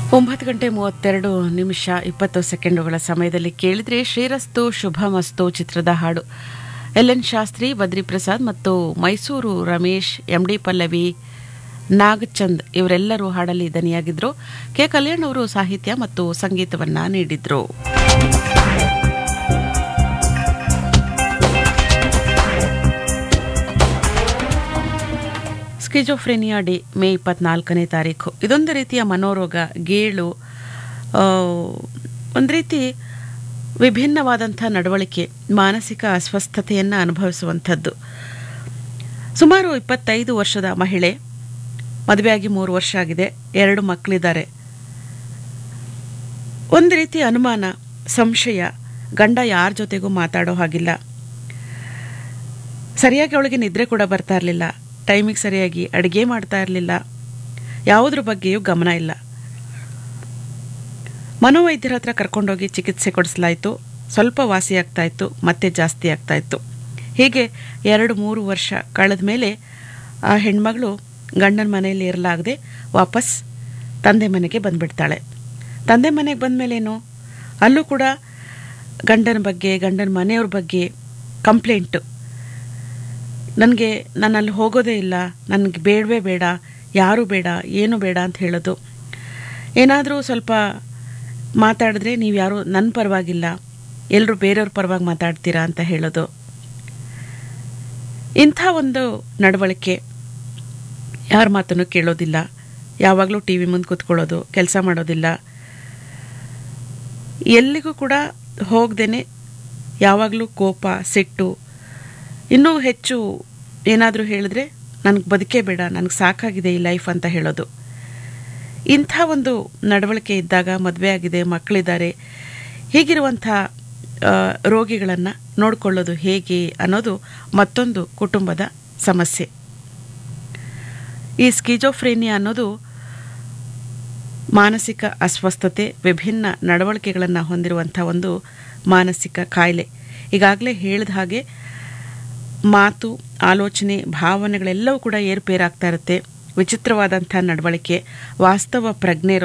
ಒಂಬತ್ತು ಗಂಟೆ ಮೂವತ್ತೆರಡು ನಿಮಿಷ ಇಪ್ಪತ್ತು ಸೆಕೆಂಡುಗಳ ಸಮಯದಲ್ಲಿ ಕೇಳಿದ್ರೆ ಶ್ರೀರಸ್ತು ಶುಭಮಸ್ತು ಚಿತ್ರದ ಹಾಡು ಎಲ್ ಎನ್ ಶಾಸ್ತ್ರಿ ಬದ್ರಿ ಪ್ರಸಾದ್ ಮತ್ತು ಮೈಸೂರು ರಮೇಶ್ ಎಂ ಡಿ ಪಲ್ಲವಿ ನಾಗಚಂದ್ ಇವರೆಲ್ಲರೂ ಹಾಡಲ್ಲಿ ದನಿಯಾಗಿದ್ರು ಕೆ ಕಲ್ಯಾಣ್ ಅವರು ಸಾಹಿತ್ಯ ಮತ್ತು ಸಂಗೀತವನ್ನ ನೀಡಿದ್ರು ಸ್ಕಿಜೋಫ್ರೆನಿಯಾ ಡೇ ಮೇ ಇಪ್ಪತ್ನಾಲ್ಕನೇ ತಾರೀಕು ಇದೊಂದು ರೀತಿಯ ಮನೋರೋಗ ಗೇಳು ಆ, ಒಂದು ರೀತಿ ವಿಭಿನ್ನವಾದಂಥ ನಡವಳಿಕೆ ಮಾನಸಿಕ ಅಸ್ವಸ್ಥತೆಯನ್ನು ಅನುಭವಿಸುವಂಥದ್ದು ಸುಮಾರು ಇಪ್ಪತ್ತೈದು ವರ್ಷದ ಮಹಿಳೆ ಮದುವೆಯಾಗಿ ಮೂರು ವರ್ಷ ಆಗಿದೆ ಎರಡು ಮಕ್ಕಳಿದ್ದಾರೆ ಒಂದು ರೀತಿ ಅನುಮಾನ ಸಂಶಯ ಗಂಡ ಯಾರ ಜೊತೆಗೂ ಮಾತಾಡೋ ಹಾಗಿಲ್ಲ ಸರಿಯಾಗಿ ಅವಳಿಗೆ ನಿದ್ರೆ ಕೂಡ ಬರ್ತಾ ಇರಲಿಲ್ಲ ಟೈಮಿಗೆ ಸರಿಯಾಗಿ ಅಡುಗೆ ಮಾಡ್ತಾ ಇರಲಿಲ್ಲ ಯಾವುದ್ರ ಬಗ್ಗೆಯೂ ಗಮನ ಇಲ್ಲ ಮನೋವೈದ್ಯರ ಹತ್ರ ಕರ್ಕೊಂಡೋಗಿ ಚಿಕಿತ್ಸೆ ಕೊಡಿಸಲಾಯಿತು ಸ್ವಲ್ಪ ವಾಸಿ ಆಗ್ತಾ ಇತ್ತು ಮತ್ತೆ ಜಾಸ್ತಿ ಆಗ್ತಾ ಇತ್ತು ಹೀಗೆ ಎರಡು ಮೂರು ವರ್ಷ ಕಳೆದ ಮೇಲೆ ಆ ಹೆಣ್ಮಗಳು ಗಂಡನ ಮನೆಯಲ್ಲಿ ಇರಲಾಗದೆ ವಾಪಸ್ ತಂದೆ ಮನೆಗೆ ಬಂದ್ಬಿಡ್ತಾಳೆ ತಂದೆ ಮನೆಗೆ ಬಂದಮೇಲೇನು ಅಲ್ಲೂ ಕೂಡ ಗಂಡನ ಬಗ್ಗೆ ಗಂಡನ ಮನೆಯವ್ರ ಬಗ್ಗೆ ಕಂಪ್ಲೇಂಟು ನನಗೆ ನಾನು ಅಲ್ಲಿ ಹೋಗೋದೇ ಇಲ್ಲ ನನಗೆ ಬೇಡವೇ ಬೇಡ ಯಾರೂ ಬೇಡ ಏನು ಬೇಡ ಅಂತ ಹೇಳೋದು ಏನಾದರೂ ಸ್ವಲ್ಪ ಮಾತಾಡಿದ್ರೆ ನೀವು ಯಾರು ನನ್ನ ಪರವಾಗಿಲ್ಲ ಎಲ್ಲರೂ ಬೇರೆಯವ್ರ ಪರವಾಗಿ ಮಾತಾಡ್ತೀರಾ ಅಂತ ಹೇಳೋದು ಇಂಥ ಒಂದು ನಡವಳಿಕೆ ಯಾರ ಮಾತನ್ನು ಕೇಳೋದಿಲ್ಲ ಯಾವಾಗಲೂ ಟಿ ವಿ ಮುಂದೆ ಕೂತ್ಕೊಳ್ಳೋದು ಕೆಲಸ ಮಾಡೋದಿಲ್ಲ ಎಲ್ಲಿಗೂ ಕೂಡ ಹೋಗ್ದೇನೆ ಯಾವಾಗಲೂ ಕೋಪ ಸಿಟ್ಟು ಇನ್ನೂ ಹೆಚ್ಚು ಏನಾದರೂ ಹೇಳಿದ್ರೆ ನನಗೆ ಬದುಕೇ ಬೇಡ ನನಗೆ ಸಾಕಾಗಿದೆ ಈ ಲೈಫ್ ಅಂತ ಹೇಳೋದು ಇಂಥ ಒಂದು ನಡವಳಿಕೆ ಇದ್ದಾಗ ಮದುವೆ ಆಗಿದೆ ಮಕ್ಕಳಿದ್ದಾರೆ ಹೀಗಿರುವಂಥ ರೋಗಿಗಳನ್ನು ನೋಡಿಕೊಳ್ಳೋದು ಹೇಗೆ ಅನ್ನೋದು ಮತ್ತೊಂದು ಕುಟುಂಬದ ಸಮಸ್ಯೆ ಈ ಸ್ಕಿಜೋಫ್ರೇನಿಯಾ ಅನ್ನೋದು ಮಾನಸಿಕ ಅಸ್ವಸ್ಥತೆ ವಿಭಿನ್ನ ನಡವಳಿಕೆಗಳನ್ನು ಹೊಂದಿರುವಂಥ ಒಂದು ಮಾನಸಿಕ ಕಾಯಿಲೆ ಈಗಾಗಲೇ ಹೇಳಿದ ಹಾಗೆ ಮಾತು ಆಲೋಚನೆ ಭಾವನೆಗಳೆಲ್ಲವೂ ಕೂಡ ಏರುಪೇರಾಗ್ತಾ ಇರುತ್ತೆ ವಿಚಿತ್ರವಾದಂಥ ನಡವಳಿಕೆ ವಾಸ್ತವ ಪ್ರಜ್ಞೆ